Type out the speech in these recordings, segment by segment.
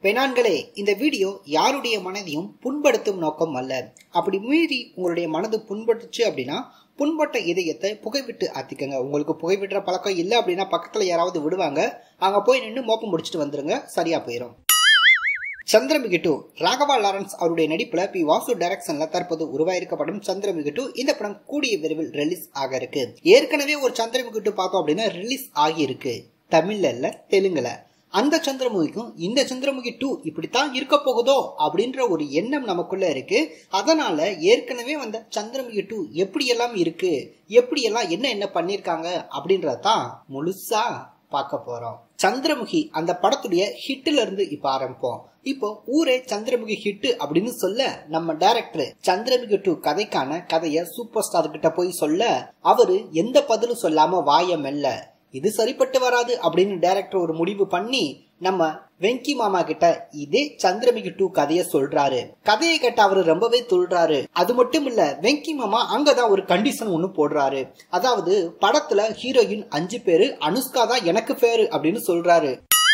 பெணான்களே இந்த வீடியோ யாருடைய மனதையும் புண்படுத்தும் நோக்கம் அல்ல அப்படி மீறி உங்களுடைய மனது புண்பட்டுச்சு அப்படின்னா புண்பட்ட இதயத்தை புகைவிட்டு ஆத்திக்கங்க உங்களுக்கு புகைவிட்டுற பழக்கம் இல்லை அப்படின்னா பக்கத்துல யாராவது விடுவாங்க அங்க போய் நின்று மோப்பம் முடிச்சுட்டு வந்துருங்க சரியா போயிடும் சந்திரமுகி டூ ராகவா லாரன்ஸ் அவருடைய நடிப்புல பி வாசு டைரக்ஷன்ல தற்போது உருவாயிருக்கப்படும் சந்திரமுகி டூ இந்த படம் கூடிய விரைவில் ரிலீஸ் ஆக இருக்கு ஏற்கனவே ஒரு சந்திரமுகி டூ பார்த்தோம் அப்படின்னா ரிலீஸ் ஆகி இருக்கு தமிழ்ல இல்ல தெலுங்குல அந்த சந்திரமுகிக்கும் இந்த சந்திரமுகி டூ இப்படித்தான் இருக்க போகுதோ அப்படின்ற ஒரு எண்ணம் நமக்குள்ள இருக்கு அதனால ஏற்கனவே வந்த சந்திரமுகி டூ எப்படி எல்லாம் இருக்கு எப்படி எல்லாம் என்ன என்ன பண்ணிருக்காங்க அப்படின்றதான் முழுசா பார்க்க போறோம் சந்திரமுகி அந்த படத்துடைய ஹிட்ல இருந்து இப்ப ஆரம்பிப்போம் இப்போ ஊரே சந்திரமுகி ஹிட் அப்படின்னு சொல்ல நம்ம டைரக்டர் சந்திரமுகி டூ கதைக்கான கதைய சூப்பர் ஸ்டார் கிட்ட போய் சொல்ல அவரு எந்த பதிலும் சொல்லாம வாய மெல்ல இது சரிப்பட்டு வராது அப்படின்னு டைரக்டர் ஒரு முடிவு பண்ணி நம்ம வெங்கி மாமா கிட்ட இதே சந்திரமுகி டூ கதைய சொல்றாரு கதையை கேட்ட அவரு ரொம்பவே துள்றாரு அது மட்டும் இல்ல வெங்கி மாமா அங்கதான் ஒரு கண்டிஷன் ஒண்ணு போடுறாரு அதாவது படத்துல ஹீரோயின் அஞ்சு பேரு அனுஷ்கா தான் எனக்கு பேரு அப்படின்னு சொல்றாரு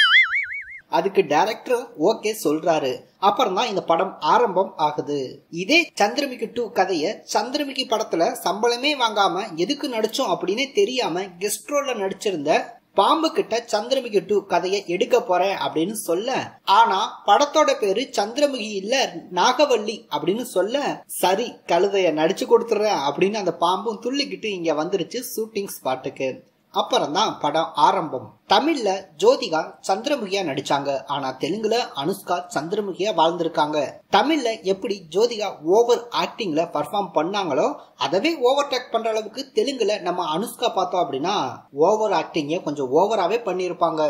அதுக்கு டைரக்டர் ஓகே சொல்றாரு அப்புறம் தான் இந்த படம் ஆரம்பம் ஆகுது இதே சந்திரமுகி டூ கதைய சந்திரமுகி படத்துல சம்பளமே வாங்காம எதுக்கு நடிச்சோம் அப்படின்னே தெரியாம கெஸ்ட் ரோல்ல நடிச்சிருந்த பாம்பு கிட்ட சந்திரமுகி டூ கதையை எடுக்க போறேன் அப்படின்னு சொல்ல ஆனா படத்தோட பேரு சந்திரமுகி இல்ல நாகவல்லி அப்படின்னு சொல்ல சரி கழுதைய நடிச்சு கொடுத்துறேன் அப்படின்னு அந்த பாம்பும் துள்ளிக்கிட்டு இங்க வந்துருச்சு ஷூட்டிங் ஸ்பாட்டுக்கு அப்புறம் தான் படம் ஆரம்பம் தமிழ்ல ஜோதிகா சந்திரமுகியா நடிச்சாங்க ஆனா தெலுங்குல அனுஷ்கா சந்திரமுகியா வாழ்ந்திருக்காங்க தமிழ்ல எப்படி ஜோதிகா ஓவர் ஆக்டிங்ல பர்ஃபார்ம் பண்ணாங்களோ அதவே ஓவர் டேக் பண்ற அளவுக்கு தெலுங்குல நம்ம அனுஷ்கா பார்த்தோம் அப்படின்னா ஓவர் ஆக்டிங்க கொஞ்சம் ஓவராவே பண்ணியிருப்பாங்க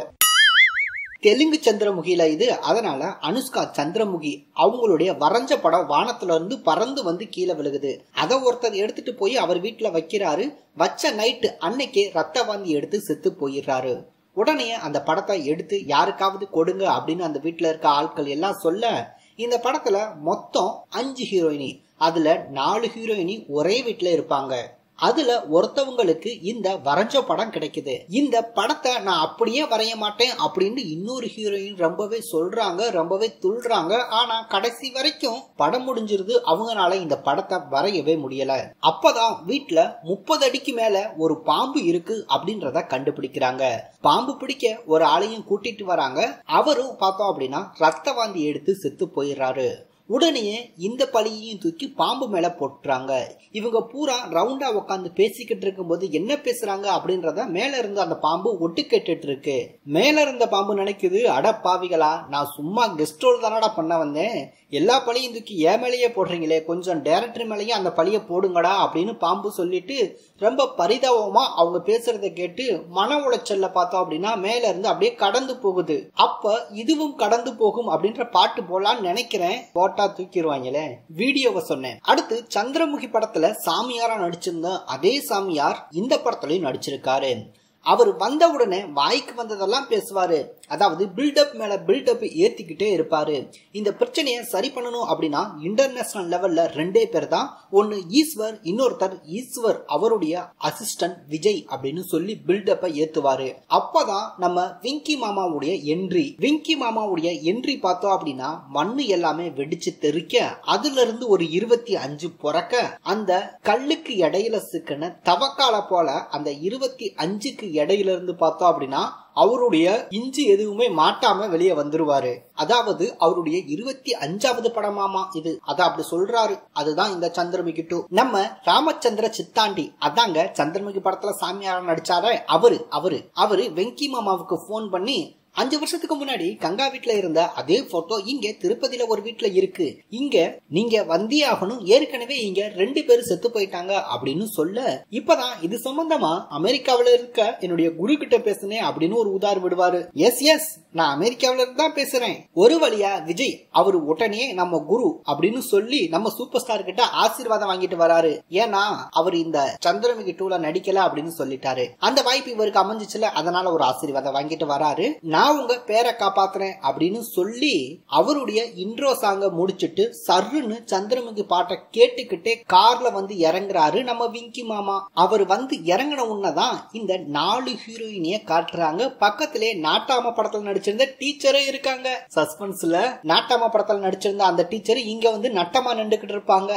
தெலுங்கு சந்திரமுகியில இது அதனால அனுஷ்கா சந்திரமுகி அவங்களுடைய வரைஞ்ச படம் வானத்துல இருந்து பறந்து வந்து கீழே விழுகுது அதை ஒருத்தர் எடுத்துட்டு போய் அவர் வீட்டுல வைக்கிறாரு வச்ச நைட்டு அன்னைக்கே ரத்த வாந்தி எடுத்து செத்து போயிடுறாரு உடனே அந்த படத்தை எடுத்து யாருக்காவது கொடுங்க அப்படின்னு அந்த வீட்டுல இருக்க ஆட்கள் எல்லாம் சொல்ல இந்த படத்துல மொத்தம் அஞ்சு ஹீரோயினி அதுல நாலு ஹீரோயினி ஒரே வீட்டுல இருப்பாங்க அதுல ஒருத்தவங்களுக்கு இந்த வரைஞ்ச படம் கிடைக்குது இந்த படத்தை நான் அப்படியே வரைய மாட்டேன் அப்படின்னு இன்னொரு ஹீரோயின் ரொம்பவே சொல்றாங்க ரொம்பவே துள்றாங்க ஆனா கடைசி வரைக்கும் படம் முடிஞ்சிருது அவங்களால இந்த படத்தை வரையவே முடியல அப்பதான் வீட்டுல முப்பது அடிக்கு மேல ஒரு பாம்பு இருக்கு அப்படின்றத கண்டுபிடிக்கிறாங்க பாம்பு பிடிக்க ஒரு ஆளையும் கூட்டிட்டு வராங்க அவரும் பார்த்தோம் அப்படின்னா ரத்த வாந்தி எடுத்து செத்து போயிடுறாரு உடனே இந்த பழியையும் தூக்கி பாம்பு மேல போட்டுறாங்க இவங்க பூரா ரவுண்டா உட்காந்து பேசிக்கிட்டு இருக்கும்போது என்ன பேசுறாங்க அப்படின்றத மேல இருந்து அந்த பாம்பு ஒட்டு கேட்டுட்டு இருக்கு மேல இருந்த பாம்பு நினைக்குது அட பாவிகளா நான் சும்மா கெஸ்ட் ரோல் தானடா பண்ண வந்தேன் எல்லா பழியும் தூக்கி ஏன் மேலேயே போடுறீங்களே கொஞ்சம் டேரக்டர் மேலேயே அந்த பழிய போடுங்கடா அப்படின்னு பாம்பு சொல்லிட்டு ரொம்ப பரிதாபமா அவங்க பேசுறத கேட்டு மன உளைச்சல்ல பார்த்தோம் அப்படின்னா மேல இருந்து அப்படியே கடந்து போகுது அப்ப இதுவும் கடந்து போகும் அப்படின்ற பாட்டு போலான்னு நினைக்கிறேன் போட்டா தூக்கிடுவாங்களே வீடியோவை சொன்னேன் அடுத்து சந்திரமுகி படத்துல சாமியாரா நடிச்சிருந்த அதே சாமியார் இந்த படத்துலயும் நடிச்சிருக்காரு அவர் வந்த உடனே வாய்க்கு வந்ததெல்லாம் பேசுவாரு அதாவது பில்டப் மேல பில்டப் ஏத்திக்கிட்டே இருப்பாரு இந்த பிரச்சனையை சரி பண்ணணும் அப்படின்னா இன்டர்நேஷனல் லெவல்ல ரெண்டே பேர் தான் ஒன்னு ஈஸ்வர் இன்னொருத்தர் ஈஸ்வர் அவருடைய அசிஸ்டன்ட் விஜய் அப்படின்னு சொல்லி பில்டப்பை ஏத்துவாரு அப்பதான் நம்ம விங்கி மாமாவுடைய என்ட்ரி விங்கி மாமாவுடைய என்ட்ரி பார்த்தோம் அப்படின்னா மண்ணு எல்லாமே வெடிச்சு தெறிக்க அதுல இருந்து ஒரு இருபத்தி அஞ்சு பிறக்க அந்த கல்லுக்கு இடையில சிக்கின தவக்கால போல அந்த இருபத்தி அஞ்சுக்கு இடையில இருந்து பார்த்தோம் அப்படின்னா அவருடைய இஞ்சி எதுவுமே மாட்டாம வெளியே வந்துருவாரு அதாவது அவருடைய இருபத்தி அஞ்சாவது படமாமா இது அத அப்படி சொல்றாரு அதுதான் இந்த சந்திரமுகி டூ நம்ம ராமச்சந்திர சித்தாண்டி அதாங்க சந்திரமுகி படத்துல சாமியாரா நடிச்சார அவரு அவரு அவரு வெங்கி மாமாவுக்கு போன் பண்ணி அஞ்சு வருஷத்துக்கு முன்னாடி கங்கா வீட்டுல இருந்த அதே போட்டோ இங்க திருப்பதியில ஒரு வீட்டுல இருக்கு இங்க நீங்க வந்தியே ஆகணும் ஏற்கனவே இங்க ரெண்டு பேரும் செத்து போயிட்டாங்க அப்படின்னு சொல்ல இப்பதான் இது சம்பந்தமா அமெரிக்காவில இருக்க என்னுடைய குரு கிட்ட பேசுனேன் அப்படின்னு ஒரு உதார் விடுவாரு எஸ் எஸ் நான் அமெரிக்காவில இருந்து தான் பேசுறேன் ஒரு வழியா விஜய் அவரு உடனே நம்ம குரு அப்படின்னு சொல்லி நம்ம சூப்பர் ஸ்டார் கிட்ட ஆசீர்வாதம் வாங்கிட்டு வராரு ஏன்னா அவர் இந்த சந்திரமுகி டூல நடிக்கல அப்படின்னு சொல்லிட்டாரு அந்த வாய்ப்பு இவருக்கு அமைஞ்சிச்சுல அதனால ஒரு ஆசீர்வாதம் வாங்கிட்டு வராரு நான் உங்க பேரை காப்பாத்துறேன் அப்படின்னு சொல்லி அவருடைய இன்ட்ரோ சாங்க முடிச்சிட்டு சர்ருன்னு சந்திரமுகி பாட்டை கேட்டுக்கிட்டே கார்ல வந்து இறங்குறாரு நம்ம விங்கி மாமா அவர் வந்து இறங்கின உடனேதான் இந்த நாலு ஹீரோயினிய காட்டுறாங்க பக்கத்திலே நாட்டாம படத்துல நடிச்சிருந்த டீச்சரே இருக்காங்க சஸ்பென்ஸ்ல நாட்டாம படத்துல நடிச்சிருந்த அந்த டீச்சர் இங்க வந்து நட்டமா நின்றுகிட்டு இருப்பாங்க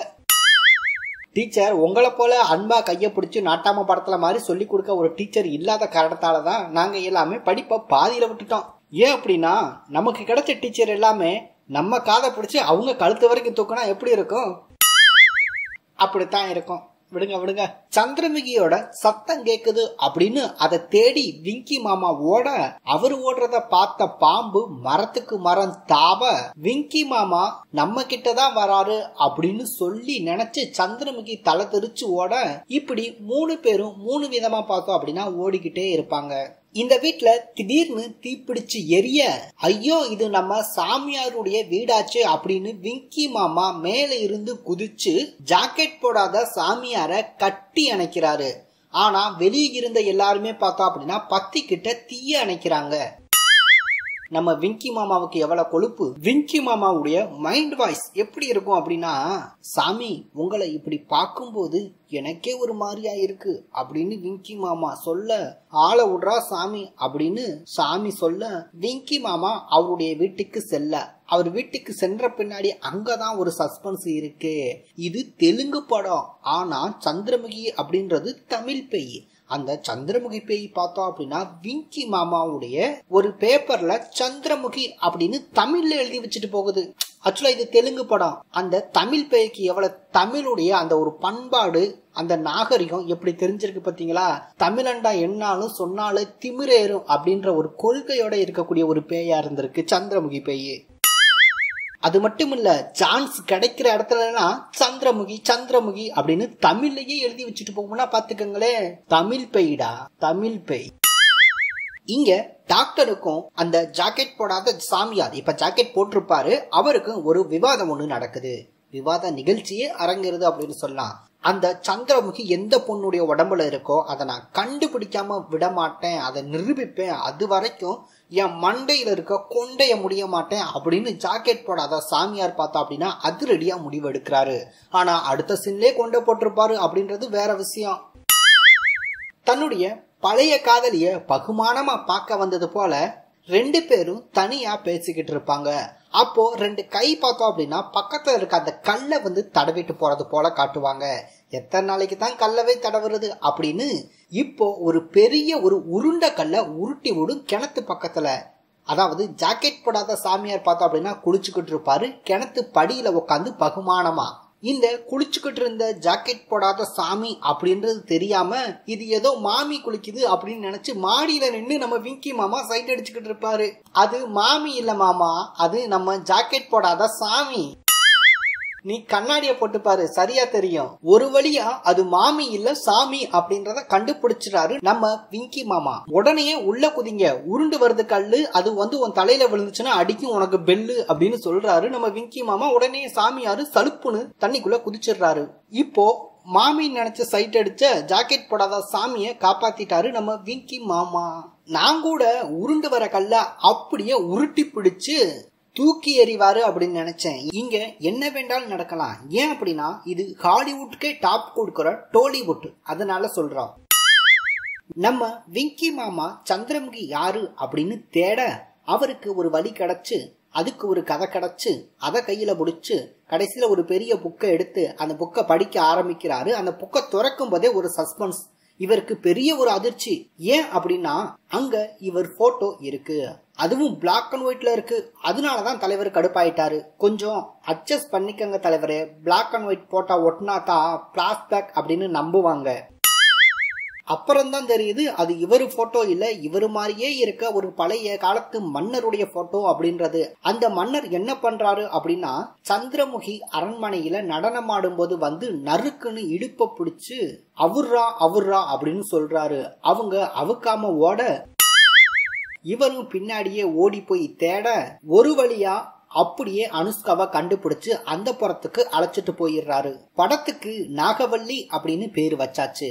டீச்சர் உங்களை போல அன்பா கையை பிடிச்சி நாட்டாம படத்துல மாதிரி சொல்லி கொடுக்க ஒரு டீச்சர் இல்லாத காரணத்தால தான் நாங்க எல்லாமே படிப்பை பாதியில விட்டுட்டோம் ஏன் அப்படின்னா நமக்கு கிடைச்ச டீச்சர் எல்லாமே நம்ம காதை பிடிச்சி அவங்க கழுத்து வரைக்கும் தூக்கினா எப்படி இருக்கும் அப்படித்தான் இருக்கும் விடுங்க விடுங்க சந்திரமுகியோட சத்தம் கேக்குது அப்படின்னு அதை தேடி விங்கி மாமா ஓட அவர் ஓடுறத பார்த்த பாம்பு மரத்துக்கு மரம் தாவ விங்கி மாமா நம்ம கிட்டதான் வராரு அப்படின்னு சொல்லி நினைச்சு சந்திரமுகி தலை தெரிச்சு ஓட இப்படி மூணு பேரும் மூணு விதமா பார்த்தோம் அப்படின்னா ஓடிக்கிட்டே இருப்பாங்க இந்த வீட்ல திடீர்னு தீப்பிடிச்சு எரிய ஐயோ இது நம்ம சாமியாருடைய வீடாச்சு அப்படின்னு விங்கி மாமா மேல இருந்து குதிச்சு ஜாக்கெட் போடாத சாமியார கட்டி அணைக்கிறாரு ஆனா வெளியே இருந்த எல்லாருமே பார்த்தோம் அப்படின்னா பத்தி கிட்ட தீய அணைக்கிறாங்க நம்ம விங்கி மாமாவுக்கு எவ்வளவு கொழுப்பு விங்கி மாமாவுடைய மைண்ட் வாய்ஸ் எப்படி இருக்கும் அப்படின்னா சாமி உங்களை இப்படி பார்க்கும்போது எனக்கே ஒரு மாதிரியா இருக்கு அப்படின்னு விங்கி மாமா சொல்ல ஆளை விடுறா சாமி அப்படின்னு சாமி சொல்ல விங்கி மாமா அவருடைய வீட்டுக்கு செல்ல அவர் வீட்டுக்கு சென்ற பின்னாடி அங்கதான் ஒரு சஸ்பென்ஸ் இருக்கு இது தெலுங்கு படம் ஆனா சந்திரமுகி அப்படின்றது தமிழ் பேய் அந்த சந்திரமுகி பேய் பார்த்தோம் அப்படின்னா விங்கி மாமாவுடைய ஒரு பேப்பர்ல சந்திரமுகி அப்படின்னு தமிழ்ல எழுதி வச்சுட்டு போகுது ஆக்சுவலா இது தெலுங்கு படம் அந்த தமிழ் பேய்க்கு எவ்வளவு தமிழுடைய அந்த ஒரு பண்பாடு அந்த நாகரிகம் எப்படி தெரிஞ்சிருக்கு பாத்தீங்களா தமிழண்டா என்னாலும் சொன்னாலே திமிரேறும் அப்படின்ற ஒரு கொள்கையோட இருக்கக்கூடிய ஒரு பேயா இருந்திருக்கு சந்திரமுகி பேய் அது மட்டும் இல்ல சான்ஸ் கிடைக்கிற இடத்துலலாம் சந்திரமுகி சந்திரமுகி அப்படின்னு தமிழ்லயே எழுதி வச்சுட்டு போகும்னா பாத்துக்கங்களே தமிழ் பெய்டா தமிழ் பெய் இங்க டாக்டருக்கும் அந்த ஜாக்கெட் போடாத சாமியார் இப்ப ஜாக்கெட் போட்டிருப்பாரு அவருக்கும் ஒரு விவாதம் ஒண்ணு நடக்குது விவாத நிகழ்ச்சியே அரங்கேறுது அப்படின்னு சொல்லலாம் அந்த சந்திரமுகி எந்த பொண்ணுடைய உடம்புல இருக்கோ அதை நான் கண்டுபிடிக்காம விட மாட்டேன் அதை நிரூபிப்பேன் அது வரைக்கும் என் மண்டையில இருக்க கொண்டைய முடிய மாட்டேன் அப்படின்னு ஜாக்கெட் போடாத சாமியார் பார்த்தா அப்படின்னா அதிரடியா முடிவு எடுக்கிறாரு ஆனா அடுத்த சின்லே கொண்டு போட்டிருப்பாரு அப்படின்றது வேற விஷயம் தன்னுடைய பழைய காதலிய பகுமானமா பார்க்க வந்தது போல ரெண்டு பேரும் தனியா பேசிக்கிட்டு இருப்பாங்க அப்போ ரெண்டு கை பார்த்தோம் அப்படின்னா பக்கத்துல இருக்க அந்த கல்லை வந்து தடவிட்டு போறது போல காட்டுவாங்க எத்தனை நாளைக்கு தான் கல்லவே தடவுறது அப்படின்னு இப்போ ஒரு பெரிய ஒரு உருண்டை கல்லை உருட்டி விடும் கிணத்து பக்கத்துல அதாவது ஜாக்கெட் போடாத சாமியார் பார்த்தோம் அப்படின்னா குளிச்சுக்கிட்டு இருப்பாரு கிணத்து படியில உட்காந்து பகுமானமா இந்த குளிச்சுக்கிட்டு இருந்த ஜாக்கெட் போடாத சாமி அப்படின்றது தெரியாம இது ஏதோ மாமி குளிக்குது அப்படின்னு நினைச்சு மாடியில நின்று நம்ம விங்கி மாமா சைட் அடிச்சுக்கிட்டு இருப்பாரு அது மாமி இல்ல மாமா அது நம்ம ஜாக்கெட் போடாத சாமி நீ கண்ணாடிய போட்டு பாரு சரியா தெரியும் ஒரு வழியா அது மாமி இல்ல சாமி அப்படின்றத கண்டுபிடிச்சிட்டாரு நம்ம விங்கி மாமா உடனே உள்ள குதிங்க உருண்டு வருது கல்லு அது வந்து உன் தலையில விழுந்துச்சுன்னா அடிக்கும் உனக்கு பெல்லு அப்படின்னு சொல்றாரு நம்ம விங்கி மாமா உடனே சாமியாரு சலுப்புன்னு தண்ணிக்குள்ள குதிச்சிடுறாரு இப்போ மாமி நினைச்ச சைட் அடிச்ச ஜாக்கெட் போடாத சாமிய காப்பாத்திட்டாரு நம்ம விங்கி மாமா நான் கூட உருண்டு வர கல்ல அப்படியே உருட்டி பிடிச்சு தூக்கி எறிவாரு அப்படின்னு நினைச்சேன் இங்க என்ன வேண்டாலும் நடக்கலாம் ஏன் அப்படின்னா இது ஹாலிவுட்கே டாப் கொடுக்கிற டோலிவுட் அதனால சொல்றோம் நம்ம விங்கி மாமா சந்திரமுகி யாரு அப்படின்னு தேட அவருக்கு ஒரு வழி கிடைச்சு அதுக்கு ஒரு கதை கிடைச்சு அதை கையில முடிச்சு கடைசியில ஒரு பெரிய புக்கை எடுத்து அந்த புக்கை படிக்க ஆரம்பிக்கிறாரு அந்த புக்கை திறக்கும் போதே ஒரு சஸ்பென்ஸ் இவருக்கு பெரிய ஒரு அதிர்ச்சி ஏன் அப்படின்னா அங்க இவர் போட்டோ இருக்கு அதுவும் பிளாக் அண்ட் ஒயிட்ல இருக்கு அதனாலதான் தலைவர் கடுப்பாயிட்டாரு கொஞ்சம் அட்ஜஸ்ட் பண்ணிக்கங்க தலைவரே பிளாக் அண்ட் ஒயிட் போட்டா ஒட்டினா தான் பிளாஸ்பேக் அப்படின்னு நம்புவாங்க அப்புறம்தான் தெரியுது அது இவரு போட்டோ இல்ல இவரு மாதிரியே இருக்க ஒரு பழைய காலத்து மன்னருடைய போட்டோ அப்படின்றது அந்த மன்னர் என்ன பண்றாரு அப்படின்னா சந்திரமுகி அரண்மனையில நடனம் ஆடும்போது வந்து நறுக்குன்னு இடுப்ப பிடிச்சு அவுர்ரா அவுர்ரா அப்படின்னு சொல்றாரு அவங்க அவுக்காம ஓட இவரும் பின்னாடியே ஓடி போய் தேட ஒரு வழியா அப்படியே அனுஷ்காவை கண்டுபிடிச்சு அந்த புறத்துக்கு அழைச்சிட்டு போயிடுறாரு படத்துக்கு நாகவல்லி அப்படின்னு பேரு வச்சாச்சு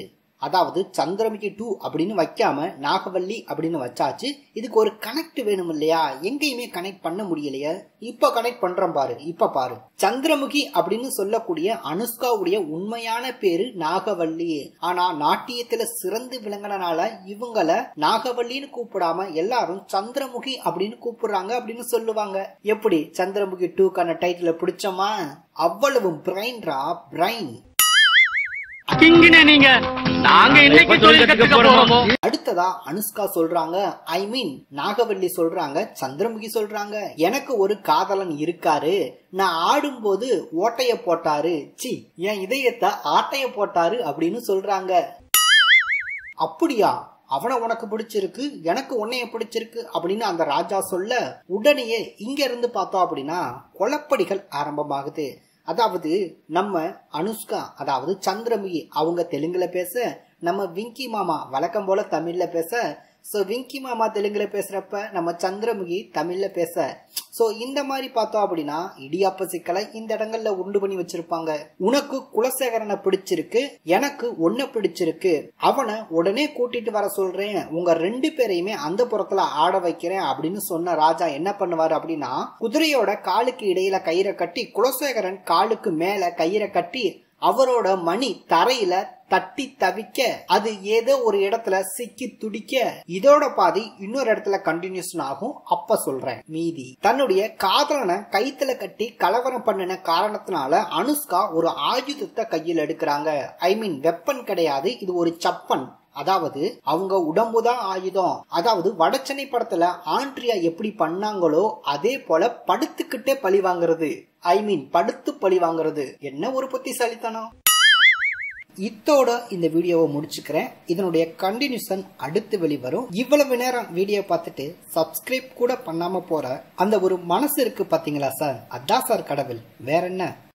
அதாவது சந்திரமுகி டூ அப்படின்னு வைக்காம நாகவல்லி அப்படின்னு வச்சாச்சு இதுக்கு ஒரு கனெக்ட் வேணும் இல்லையா எங்கேயுமே கனெக்ட் பண்ண முடியலையே இப்ப கனெக்ட் பண்றோம் பாரு இப்ப பாரு சந்திரமுகி அப்படின்னு சொல்லக்கூடிய அனுஷ்காவுடைய உண்மையான பேரு நாகவல்லி ஆனா நாட்டியத்துல சிறந்து விளங்கினால இவங்கள நாகவல்லின்னு கூப்பிடாம எல்லாரும் சந்திரமுகி அப்படின்னு கூப்பிடுறாங்க அப்படின்னு சொல்லுவாங்க எப்படி சந்திரமுகி டூக்கான டைட்டில பிடிச்சோமா அவ்வளவு பிரைன்ரா பிரைன் கிங்கினே நீங்க நாங்க இன்னைக்கு தொழில் கத்துக்க போறோமோ அடுத்ததா அனுஷ்கா சொல்றாங்க ஐ மீன் நாகவல்லி சொல்றாங்க சந்திரமுகி சொல்றாங்க எனக்கு ஒரு காதலன் இருக்காரு நான் ஆடும்போது ஓட்டைய போட்டாரு சி என் இதயத்தை ஆட்டைய போட்டாரு அப்படின்னு சொல்றாங்க அப்படியா அவனை உனக்கு பிடிச்சிருக்கு எனக்கு உன்னைய பிடிச்சிருக்கு அப்படின்னு அந்த ராஜா சொல்ல உடனேயே இங்க இருந்து பார்த்தோம் அப்படின்னா கொலப்படிகள் ஆரம்பமாகுது அதாவது நம்ம அனுஷ்கா அதாவது சந்திரமுகி அவங்க தெலுங்குல பேச நம்ம விங்கி மாமா வழக்கம் போல தமிழ்ல பேச ஸோ விங்கி மாமா தெலுங்குல பேசுறப்ப நம்ம சந்திரமுகி தமிழ்ல பேச ஸோ இந்த மாதிரி பார்த்தோம் அப்படின்னா இடியாப்ப சிக்கலை இந்த இடங்கள்ல உண்டு பண்ணி வச்சிருப்பாங்க உனக்கு குலசேகரனை பிடிச்சிருக்கு எனக்கு ஒன்ன பிடிச்சிருக்கு அவனை உடனே கூட்டிட்டு வர சொல்றேன் உங்க ரெண்டு பேரையுமே அந்த புறத்துல ஆட வைக்கிறேன் அப்படின்னு சொன்ன ராஜா என்ன பண்ணுவாரு அப்படின்னா குதிரையோட காலுக்கு இடையில கயிறை கட்டி குலசேகரன் காலுக்கு மேல கயிறை கட்டி அவரோட மணி தரையில தட்டி தவிக்க அது ஏதோ ஒரு இடத்துல சிக்கி துடிக்க இதோட பாதி இன்னொரு இடத்துல கண்டினியூஷன் ஆகும் அப்ப சொல்றேன் மீதி தன்னுடைய காதலனை கைத்துல கட்டி கலவரம் பண்ணின காரணத்தினால அனுஷ்கா ஒரு ஆயுதத்தை கையில் எடுக்கிறாங்க ஐ மீன் வெப்பன் கிடையாது இது ஒரு சப்பன் அதாவது அவங்க உடம்புதான் ஆயுதம் அதாவது வடச்சென்னை படத்துல ஆண்ட்ரியா எப்படி பண்ணாங்களோ அதே போல படுத்துக்கிட்டே பழி வாங்குறது ஐ மீன் படுத்து பழி வாங்குறது என்ன ஒரு புத்திசாலித்தனம் இத்தோட இந்த வீடியோவை முடிச்சுக்கிறேன் இதனுடைய கண்டினியூஷன் அடுத்து வெளிவரும் இவ்வளவு நேரம் வீடியோ பார்த்துட்டு சப்ஸ்கிரைப் கூட பண்ணாம போற அந்த ஒரு மனசு இருக்கு பாத்தீங்களா சார் அதான் சார் கடவுள் வேற என்ன